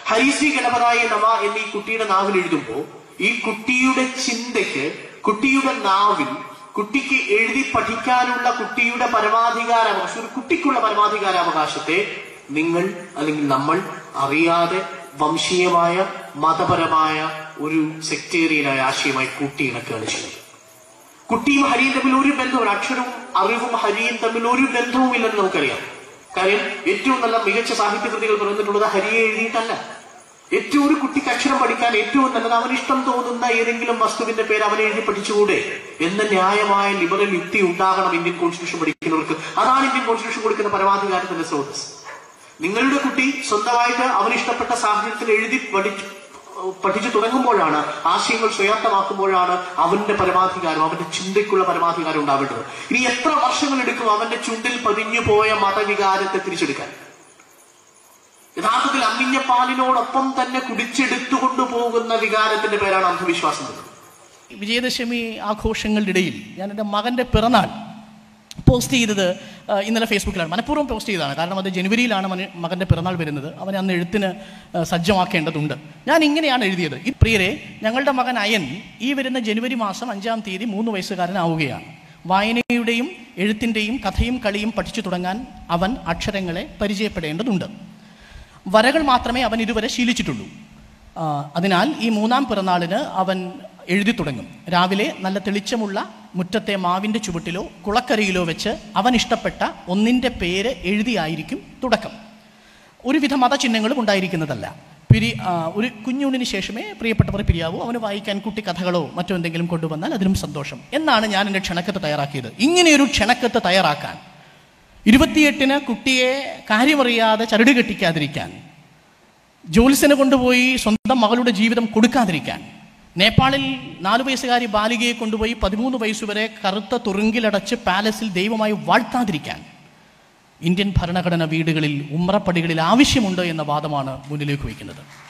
ഹരിശ്രീ ഗണപതായ നമ എന്ന് ഈ കുട്ടിയുടെ നാവിൽ എഴുതുമ്പോൾ ഈ കുട്ടിയുടെ ചിന്തയ്ക്ക് കുട്ടിയുടെ നാവിൽ കുട്ടിക്ക് എഴുതി പഠിക്കാനുള്ള കുട്ടിയുടെ പരമാധികാരാവകാശം ഒരു കുട്ടിക്കുള്ള പരമാധികാരാവകാശത്തെ നിങ്ങൾ അല്ലെങ്കിൽ നമ്മൾ അറിയാതെ വംശീയമായ മതപരമായ ഒരു സെക്ടേറിയനായ ആശയമായി കൂട്ടിയിണക്കുകയാണ് ചെയ്യുന്നത് കുട്ടിയും ഹരിയും തമ്മിൽ ഒരു ബന്ധവും അക്ഷരവും അറിവും ഹരിയും തമ്മിൽ ഒരു ബന്ധവും ഇല്ലെന്ന് നമുക്കറിയാം കാര്യം ഏറ്റവും നല്ല മികച്ച സാഹിത്യ കൃതികൾ പറഞ്ഞിട്ടുള്ളത് ഹരിയെ എഴുതിയിട്ടല്ല ഏറ്റവും ഒരു കുട്ടിക്ക് അക്ഷരം പഠിക്കാൻ ഏറ്റവും നല്ലത് അവന് ഇഷ്ടം തോന്നുന്ന ഏതെങ്കിലും വസ്തുവിന്റെ പേര് അവനെ എഴുതി പഠിച്ചുകൂടെ എന്ന ന്യായമായ ലിബറൽ യുക്തി ഉണ്ടാകണം ഇന്ത്യൻ കോൺസ്റ്റിറ്റ്യൂഷൻ പഠിക്കുന്നവർക്ക് അതാണ് ഇന്ത്യൻ കോൺസ്റ്റിറ്റ്യൂഷൻ കൊടുക്കുന്ന പരമാധികാരത്തിന്റെ സ്രോതസ് നിങ്ങളുടെ കുട്ടി സ്വന്തമായിട്ട് അവന് ഇഷ്ടപ്പെട്ട സാഹചര്യത്തിൽ എഴുതി പഠിച്ചു പഠിച്ചു തുടങ്ങുമ്പോഴാണ് ആശയങ്ങൾ സ്വയാത്തമാക്കുമ്പോഴാണ് അവന്റെ പരമാധികാരം അവന്റെ ചിന്തയ്ക്കുള്ള പരമാധികാരം ഉണ്ടാവേണ്ടത് ഇനി എത്ര വർഷങ്ങൾ എടുക്കും അവന്റെ ചുണ്ടിൽ പതിഞ്ഞു പോയ മതവികാരത്തെ തിരിച്ചെടുക്കാൻ യഥാർത്ഥത്തിൽ അമ്മിഞ്ഞ പാലിനോടൊപ്പം തന്നെ കുടിച്ചെടുത്തുകൊണ്ടു പോകുന്ന വികാരത്തിന്റെ പേരാണ് അന്ധവിശ്വാസം എന്നത് വിജയദശമി ആഘോഷങ്ങളുടെ ഇടയിൽ ഞാൻ എൻ്റെ മകൻ്റെ പിറന്നാൾ പോസ്റ്റ് ചെയ്തത് ആ, ഇന്നലെ ഫേസ്ബുക്കിലാണ് മനഃപൂർവ്വം പോസ്റ്റ് ചെയ്തതാണ് കാരണം അത് ജനുവരിയിലാണ് മന മകൻ്റെ പിറന്നാൾ വരുന്നത് അവൻ അന്ന് എഴുത്തിന് ആ, സജ്ജമാക്കേണ്ടതുണ്ട് ഞാൻ ഇങ്ങനെയാണ് എഴുതിയത് ഈ പ്രിയരെ ഞങ്ങളുടെ മകൻ അയൻ ഈ വരുന്ന ജനുവരി മാസം അഞ്ചാം തീയതി മൂന്ന് വയസ്സുകാരനാവുകയാണ് വായനയുടെയും എഴുത്തിൻ്റെയും കഥയും കളിയും പഠിച്ചു തുടങ്ങാൻ അവൻ അക്ഷരങ്ങളെ പരിചയപ്പെടേണ്ടതുണ്ട് വരകൾ മാത്രമേ അവൻ ഇതുവരെ ശീലിച്ചിട്ടുള്ളൂ ആ, അതിനാൽ ഈ മൂന്നാം പിറന്നാളിന് അവൻ എഴുതി തുടങ്ങും രാവിലെ നല്ല തെളിച്ചമുള്ള മുറ്റത്തെ മാവിൻ്റെ ചുവട്ടിലോ കുളക്കരയിലോ വെച്ച് അവൻ ഇഷ്ടപ്പെട്ട ഒന്നിൻ്റെ പേര് എഴുതിയായിരിക്കും തുടക്കം ഒരുവിധ മതചിഹ്നങ്ങളും ഉണ്ടായിരിക്കുന്നതല്ല പിരി ആ, ഒരു കുഞ്ഞുണ്ണിന് ശേഷമേ പ്രിയപ്പെട്ടവർ പിരിയാവൂ അവന് വായിക്കാൻ കുട്ടി കഥകളോ മറ്റോ എന്തെങ്കിലും കൊണ്ടുവന്നാൽ അതിനും സന്തോഷം എന്നാണ് ഞാൻ എൻ്റെ ക്ഷണക്കത്ത് തയ്യാറാക്കിയത് ഇങ്ങനെയൊരു ക്ഷണക്കത്ത് തയ്യാറാക്കാൻ ഇരുപത്തിയെട്ടിന് കുട്ടിയെ കാര്യമറിയാതെ ചരട് കെട്ടിക്കാതിരിക്കാൻ ജോലിസിനെ കൊണ്ടുപോയി സ്വന്തം മകളുടെ ജീവിതം കൊടുക്കാതിരിക്കാൻ നേപ്പാളിൽ നാലു വയസ്സുകാരി ബാലികയെ കൊണ്ടുപോയി പതിമൂന്ന് വയസ്സുവരെ കറുത്ത തുറുങ്കിലടച്ച് പാലസിൽ ദൈവമായി വാഴ്ത്താതിരിക്കാൻ ഇന്ത്യൻ ഭരണഘടന വീടുകളിൽ ഉമ്രപ്പടികളിൽ ആവശ്യമുണ്ട് എന്ന വാദമാണ് മുന്നിലേക്ക് വയ്ക്കുന്നത്